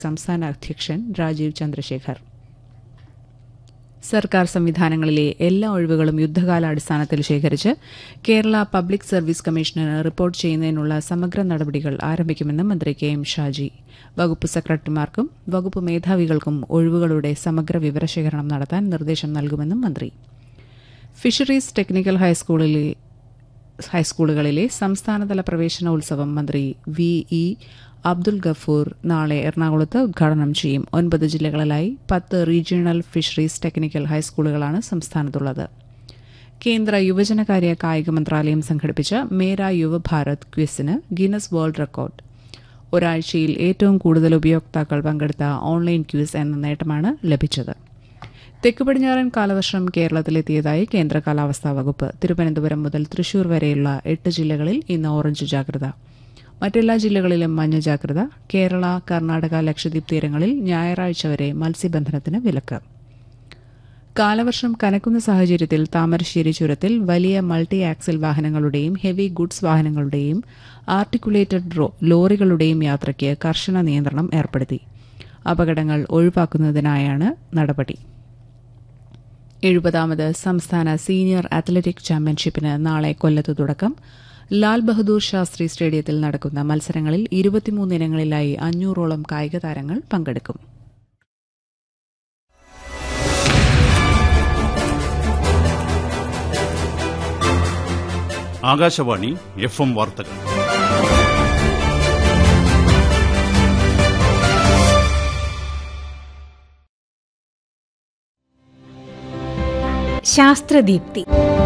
സംസ്ഥാന അധ്യക്ഷൻ രാജീവ് ചന്ദ്രശേഖർ സർക്കാർ സംവിധാനങ്ങളിലെ എല്ലാ ഒഴിവുകളും യുദ്ധകാലാടിസ്ഥാനത്തിൽ ശേഖരിച്ച് കേരള പബ്ലിക് സർവീസ് കമ്മീഷന് റിപ്പോർട്ട് ചെയ്യുന്നതിനുള്ള സമഗ്ര നടപടികൾ ആരംഭിക്കുമെന്ന് മന്ത്രി കെ എം ഷാജി വകുപ്പ് സെക്രട്ടറിമാർക്കും വകുപ്പ് മേധാവികൾക്കും ഒഴിവുകളുടെ സമഗ്ര വിവരശേഖരണം നടത്താൻ നിർദ്ദേശം നൽകുമെന്നും മന്ത്രി ഫിഷറീസ് ടെക്നിക്കൽ ഹൈസ്കൂളിലെ ഹൈസ്കൂളുകളിലെ സംസ്ഥാനതല പ്രവേശനോത്സവം മന്ത്രി വി ഇ അബ്ദുൽ ഗഫൂർ നാളെ എറണാകുളത്ത് ഉദ്ഘാടനം ചെയ്യും ഒൻപത് ജില്ലകളിലായി പത്ത് റീജിയണൽ ഫിഷറീസ് ടെക്നിക്കൽ ഹൈസ്കൂളുകളാണ് സംസ്ഥാനത്തുള്ളത് കേന്ദ്ര യുവജനകാര്യ കായിക മന്ത്രാലയം സംഘടിപ്പിച്ച മേര യുവഭാരത് ക്വിസിന് ഗിന്നസ് വേൾഡ് റെക്കോർഡ് ഒരാഴ്ചയിൽ ഏറ്റവും കൂടുതൽ ഉപയോക്താക്കൾ പങ്കെടുത്ത ഓൺലൈൻ ക്വിസ് എന്ന നേട്ടമാണ് ലഭിച്ചത് തെക്ക് പടിഞ്ഞാറൻ കാലവർഷം കേരളത്തിലെത്തിയതായി കേന്ദ്ര കാലാവസ്ഥാ വകുപ്പ് തിരുവനന്തപുരം മുതൽ തൃശൂർ വരെയുള്ള എട്ട് ജില്ലകളിൽ ഇന്ന് ഓറഞ്ച് ജാഗ്രത മറ്റെല്ലാ ജില്ലകളിലും മഞ്ഞ ജാഗ്രത കേരള കർണാടക ലക്ഷദ്വീപ് തീരങ്ങളിൽ ഞായറാഴ്ച വരെ മത്സ്യബന്ധനത്തിന് വിലക്ക് കാലവർഷം കനക്കുന്ന സാഹചര്യത്തിൽ താമരശ്ശേരി ചുരത്തിൽ വലിയ മൾട്ടി ആക്സിൽ വാഹനങ്ങളുടെയും ഹെവി ഗുഡ്സ് വാഹനങ്ങളുടെയും ആർട്ടിക്കുലേറ്റഡ് ലോറികളുടെയും യാത്രയ്ക്ക് കർശന നിയന്ത്രണം ഏർപ്പെടുത്തി അപകടങ്ങൾ ഒഴിവാക്കുന്നതിനായാണ് നടപടി എഴുപതാമത് സംസ്ഥാന സീനിയർ അത്ലറ്റിക് ചാമ്പ്യൻഷിപ്പിന് നാളെ കൊല്ലത്ത് തുടക്കം ലാൽ ബഹദൂർ ശാസ്ത്രി സ്റ്റേഡിയത്തിൽ നടക്കുന്ന മത്സരങ്ങളിൽ ഇരുപത്തിമൂന്ന് ഇനങ്ങളിലായി അഞ്ഞൂറോളം കായിക താരങ്ങൾ പങ്കെടുക്കും ആകാശവാണി എഫ് എം വാർത്തകൾ ശാസ്ത്രദീപ്തി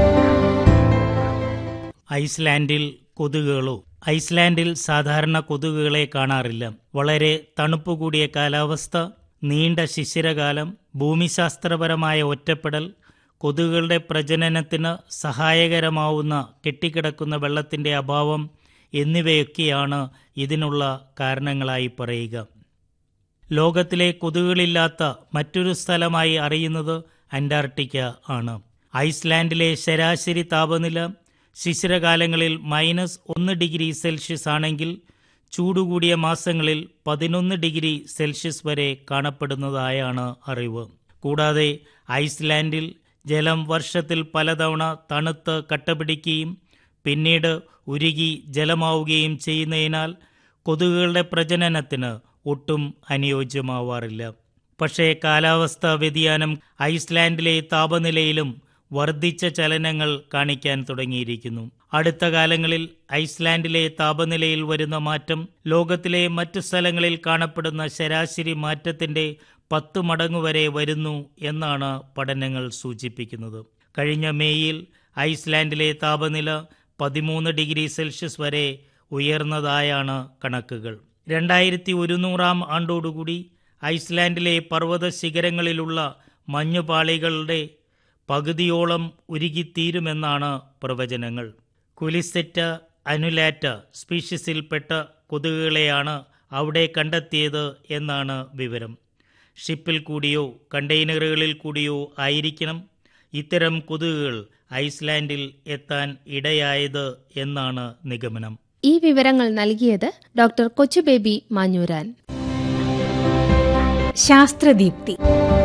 ഐസ്ലാൻഡിൽ കൊതുകുകളോ ഐസ്ലാൻഡിൽ സാധാരണ കൊതുകുകളെ കാണാറില്ല വളരെ തണുപ്പ് കൂടിയ കാലാവസ്ഥ നീണ്ട ശിശിരകാലം ഭൂമിശാസ്ത്രപരമായ ഒറ്റപ്പെടൽ കൊതുകുകളുടെ പ്രജനനത്തിന് സഹായകരമാവുന്ന കെട്ടിക്കിടക്കുന്ന വെള്ളത്തിന്റെ അഭാവം എന്നിവയൊക്കെയാണ് ഇതിനുള്ള കാരണങ്ങളായി പറയുക ലോകത്തിലെ കൊതുകുകളില്ലാത്ത മറ്റൊരു സ്ഥലമായി അറിയുന്നത് അന്റാർട്ടിക്ക ആണ് ഐസ്ലാൻഡിലെ ശരാശരി താപനില ശിശിരകാലങ്ങളിൽ മൈനസ് ഒന്ന് ഡിഗ്രി സെൽഷ്യസ് ആണെങ്കിൽ ചൂടുകൂടിയ മാസങ്ങളിൽ പതിനൊന്ന് ഡിഗ്രി സെൽഷ്യസ് വരെ കാണപ്പെടുന്നതായാണ് അറിവ് കൂടാതെ ഐസ്ലാൻഡിൽ ജലം വർഷത്തിൽ പലതവണ തണുത്ത് കട്ടപിടിക്കുകയും പിന്നീട് ഉരുകി ജലമാവുകയും ചെയ്യുന്നതിനാൽ കൊതുകുകളുടെ പ്രജനനത്തിന് ഒട്ടും അനുയോജ്യമാവാറില്ല പക്ഷേ കാലാവസ്ഥാ വ്യതിയാനം ഐസ്ലാൻഡിലെ താപനിലയിലും വർദ്ധിച്ച ചലനങ്ങൾ കാണിക്കാൻ തുടങ്ങിയിരിക്കുന്നു അടുത്ത കാലങ്ങളിൽ ഐസ്ലാൻഡിലെ താപനിലയിൽ വരുന്ന മാറ്റം ലോകത്തിലെ മറ്റു സ്ഥലങ്ങളിൽ കാണപ്പെടുന്ന ശരാശരി മാറ്റത്തിന്റെ പത്ത് മടങ്ങ് വരെ വരുന്നു എന്നാണ് പഠനങ്ങൾ സൂചിപ്പിക്കുന്നത് കഴിഞ്ഞ മേയിൽ ഐസ്ലാൻഡിലെ താപനില പതിമൂന്ന് ഡിഗ്രി സെൽഷ്യസ് വരെ ഉയർന്നതായാണ് കണക്കുകൾ രണ്ടായിരത്തി ഒരുന്നൂറാം ആണ്ടോടുകൂടി ഐസ്ലാൻഡിലെ പർവ്വത ശിഖരങ്ങളിലുള്ള മഞ്ഞുപാളികളുടെ പകുതിയോളം ഉരുകിത്തീരുമെന്നാണ് പ്രവചനങ്ങൾ കുലിസെറ്റ അനുലാറ്റ സ്പീഷീസിൽപ്പെട്ട കൊതുകുകളെയാണ് അവിടെ കണ്ടെത്തിയത് എന്നാണ് വിവരം ഷിപ്പിൽ കൂടിയോ കണ്ടെയ്നറുകളിൽ കൂടിയോ ആയിരിക്കണം ഇത്തരം കൊതുകുകൾ ഐസ്ലാൻഡിൽ എത്താൻ ഇടയായത് എന്നാണ് നിഗമനം ഈ വിവരങ്ങൾ നൽകിയത് ഡോക്ടർ കൊച്ചുബേബി മാഞ്ഞൂരാൻ ശാസ്ത്രദീപ്തി